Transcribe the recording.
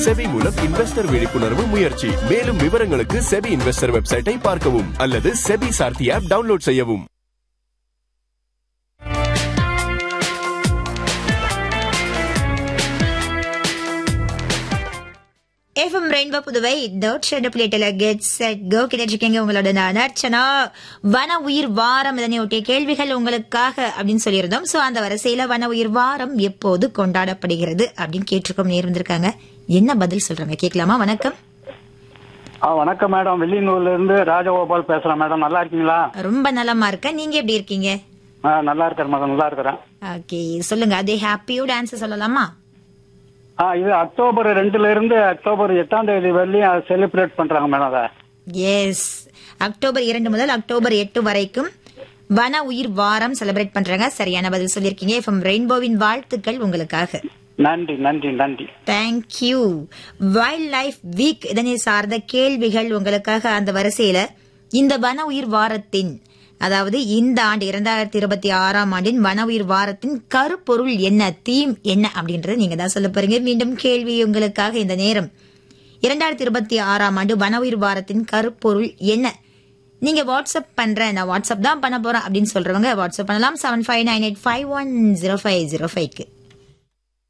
SEBI மூலம் investor விழிப்புணர்வு முயற்சி மேலும் விவரங்களுக்கு செபி இன்வெஸ்டர் வெப்சைட்டை பார்க்கவும் அல்லது செபி சார்த்தி ஆப் டவுன்லோட் செய்யவும் எஃப்எம் ரெயின்போ புதுவை டாட் ஷெட் பிளேட்டில் கெட் செட் கோ கிடைச்சிருக்கீங்க உங்களோட நான் அர்ச்சனா வன உயிர் வாரம் இதனை ஒட்டிய கேள்விகள் உங்களுக்காக அப்படின்னு சொல்லியிருந்தோம் சோ அந்த வரிசையில வன உயிர் வாரம் எப்போது கொண்டாடப்படுகிறது அப்படின்னு கேட்டிருக்கோம் நேர்ந்திருக்காங்க என்ன பதில் சொல்றாங்க கேட்கலாமா வணக்கம் ஆ வணக்கம் மேடம் வெள்ளியனூர்ல இருந்து ராஜகோபால் பேசுறேன் மேடம் நல்லா இருக்கீங்களா ரொம்ப நலமா இருக்கேன் நீங்க எப்படி இருக்கீங்க ஆ நல்லா இருக்கிறேன் மேடம் நல்லா இருக்கிறேன் ஓகே சொல்லுங்க அதே ஹாப்பியோட ஆன்சர் சொல்லலாமா ஆ இது அக்டோபர் ரெண்டுல இருந்து அக்டோபர் எட்டாம் தேதி வரலையும் செலிப்ரேட் பண்றாங்க மேடம் அதை எஸ் அக்டோபர் இரண்டு முதல் அக்டோபர் எட்டு வரைக்கும் வன உயிர் வாரம் செலிப்ரேட் பண்றாங்க சரியான பதில் சொல்லியிருக்கீங்க எஃப்எம் ரெயின்போவின் வாழ்த்துக்கள் உங்களுக்காக நன்றி நன்றி நன்றி தேங்க்யூ வைல்ட் லைஃப் வீக் இதனை சார்ந்த கேள்விகள் உங்களுக்காக அந்த வரிசையில இந்த வன உயிர் வாரத்தின் அதாவது இந்த ஆண்டு இரண்டாயிரத்தி இருபத்தி ஆறாம் ஆண்டின் வன உயிர் வாரத்தின் கருப்பொருள் என்ன தீம் என்ன அப்படின்றத நீங்க தான் சொல்ல போறீங்க மீண்டும் கேள்வி உங்களுக்காக இந்த நேரம் இரண்டாயிரத்தி இருபத்தி ஆறாம் ஆண்டு வன உயிர் வாரத்தின் கருப்பொருள் என்ன நீங்க வாட்ஸ்அப் பண்றேன் நான் வாட்ஸ்அப் தான் பண்ண போறேன் அப்படின்னு சொல்றவங்க வாட்ஸ்அப் பண்ணலாம் seven five nine eight five one zero five zero ஃபைவ்க்கு